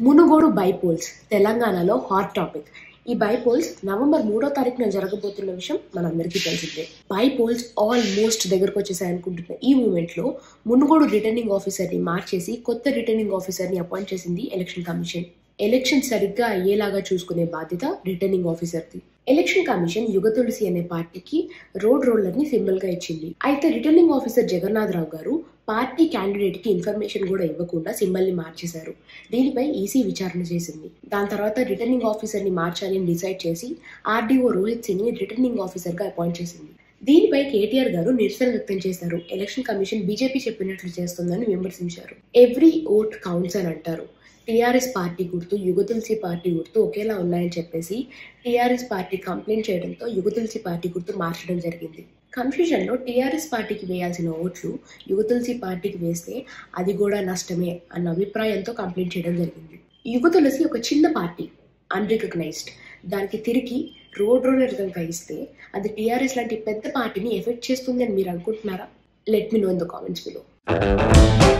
Munugode bypolls తెలంగాణలో hot topic ఈ bypolls November మూడో తారీఖున జరగబోతున్న విషయం మనందరికీ తెలిసిందే బైపోల్స్ ఆల్మోస్ట్ దగ్గరకు వచ్చేసాయి అనుకుంటున్న ఈ మూమెంట్ లో మునుగోడు రిటర్నింగ్ ఆఫీసర్ ని మార్చేసి కొత్త రిటర్నింగ్ ఆఫీసర్ ని అపాయింట్ చేసింది ఎలక్షన్ కమిషన్ ఎలక్షన్ సరిగ్గా అయ్యేలాగా చూసుకునే బాధ్యత రిటర్నింగ్ ఆఫీసర్ది ఎలక్షన్ కమిషన్ యుగ తులసి అనే పార్టీకి రోడ్ రోలర్ ని సింబల్ గా ఇచ్చింది అయితే రిటర్నింగ్ ఆఫీసర్ జగన్నాథ్ రావు గారు పార్టీ క్యాండిడేట్ కి ఇన్ఫర్మేషన్ కూడా ఇవ్వకుండా సింబల్ ని మార్చేశారు దీనిపై ఈసీ విచారణ చేసింది దాని తర్వాత రిటర్నింగ్ ఆఫీసర్ ని మార్చాలి అని డిసైడ్ చేసి ఆర్డీఓ రోహిత్ సింగ్ ని రిటర్నింగ్ ఆఫీసర్ గా అపాయింట్ చేసింది దీనిపై కేటీఆర్ గారు నిరసన వ్యక్తం చేశారు ఎలక్షన్ కమిషన్ బీజేపీ చెప్పినట్లు చేస్తుందని విమర్శించారు ఎవ్రీ ఓట్ కౌంట్స్ అని అంటారు టీఆర్ఎస్ పార్టీ గుర్తు యుగతులసి పార్టీ గుర్తు ఒకేలా ఉన్నాయని చెప్పేసి టీఆర్ఎస్ పార్టీ కంప్లైంట్ చేయడంతో యుగతులసి పార్టీ గుర్తు మార్చడం జరిగింది కన్ఫ్యూజన్ లో టీఆర్ఎస్ పార్టీకి వేయాల్సిన ఓట్లు యుగతులసి పార్టీకి వేస్తే అది కూడా నష్టమే అన్న అభిప్రాయంతో కంప్లైంట్ చేయడం జరిగింది యుగతులసి ఒక చిన్న పార్టీ అన్రికగ్నైజ్డ్ దానికి తిరిగి రోడ్ రోలర్ కనుక ఇస్తే అది టీఆర్ఎస్ లాంటి పెద్ద పార్టీని ఎఫెక్ట్ చేస్తుంది అని మీరు అనుకుంటున్నారా let me know in the comments below